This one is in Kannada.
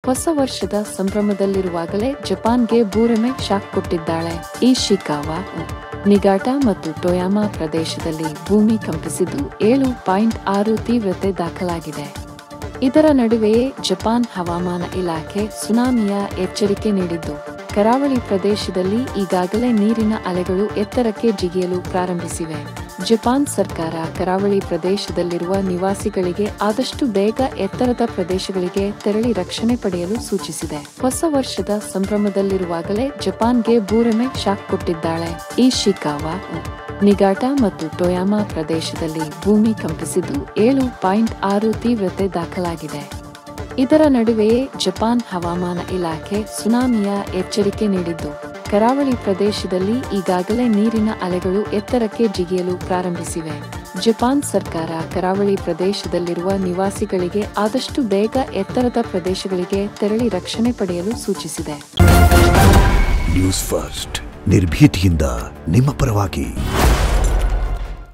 ಹೊಸ ವರ್ಷದ ಸಂಭ್ರಮದಲ್ಲಿರುವಾಗಲೇ ಜಪಾನ್ಗೆ ಬೂರಮೆ ಶಾಕ್ ಕೊಟ್ಟಿದ್ದಾಳೆ ಈ ಶಿಕಾವಾ ನಿಗಾಟ ಮತ್ತು ಟೊಯಾಮಾ ಪ್ರದೇಶದಲ್ಲಿ ಭೂಮಿ ಕಂಪಿಸಿದ್ದು ಏಳು ಪಾಯಿಂಟ್ ಆರು ತೀವ್ರತೆ ದಾಖಲಾಗಿದೆ ಇದರ ನಡುವೆಯೇ ಜಪಾನ್ ಹವಾಮಾನ ಇಲಾಖೆ ಸುನಾಮಿಯ ಎಚ್ಚರಿಕೆ ನೀಡಿದ್ದು ಕರಾವಳಿ ಪ್ರದೇಶದಲ್ಲಿ ಈಗಾಗಲೇ ನೀರಿನ ಅಲೆಗಳು ಎತ್ತರಕ್ಕೆ ಜಿಗಿಯಲು ಪ್ರಾರಂಭಿಸಿವೆ ಜಪಾನ್ ಸರ್ಕಾರ ಕರಾವಳಿ ಪ್ರದೇಶದಲ್ಲಿರುವ ನಿವಾಸಿಗಳಿಗೆ ಆದಷ್ಟು ಬೇಗ ಎತ್ತರದ ಪ್ರದೇಶಗಳಿಗೆ ತೆರಳಿ ರಕ್ಷಣೆ ಪಡೆಯಲು ಸೂಚಿಸಿದೆ ಹೊಸ ವರ್ಷದ ಸಂಭ್ರಮದಲ್ಲಿರುವಾಗಲೇ ಜಪಾನ್ಗೆ ಬೂರಮೆ ಶಾಕ್ ಕೊಟ್ಟಿದ್ದಾಳೆ ಈ ಶಿಕಾವಾ ನಿಗಾಟ ಮತ್ತು ಟೊಯಾಮಾ ಪ್ರದೇಶದಲ್ಲಿ ಭೂಮಿ ಕಂಪಿಸಿದ್ದು ಏಳು ಪಾಯಿಂಟ್ ಆರು ತೀವ್ರತೆ ದಾಖಲಾಗಿದೆ ಇದರ ನಡುವೆಯೇ ಜಪಾನ್ ಹವಾಮಾನ ಇಲಾಖೆ ಸುನಾಮಿಯ ಎಚ್ಚರಿಕೆ ನೀಡಿದ್ದು ಕರಾವಳಿ ಪ್ರದೇಶದಲ್ಲಿ ಈಗಾಗಲೇ ನೀರಿನ ಅಲೆಗಳು ಎತ್ತರಕ್ಕೆ ಜಿಗಿಯಲು ಪ್ರಾರಂಭಿಸಿವೆ ಜಪಾನ್ ಸರ್ಕಾರ ಕರಾವಳಿ ಪ್ರದೇಶದಲ್ಲಿರುವ ನಿವಾಸಿಗಳಿಗೆ ಆದಷ್ಟು ಬೇಗ ಎತ್ತರದ ಪ್ರದೇಶಗಳಿಗೆ ತೆರಳಿ ರಕ್ಷಣೆ ಪಡೆಯಲು ಸೂಚಿಸಿದೆ ನ್ಯೂಸ್ ಫಸ್ಟ್ ನಿರ್ಭೀತಿಯಿಂದ ನಿಮ್ಮ ಪರವಾಗಿ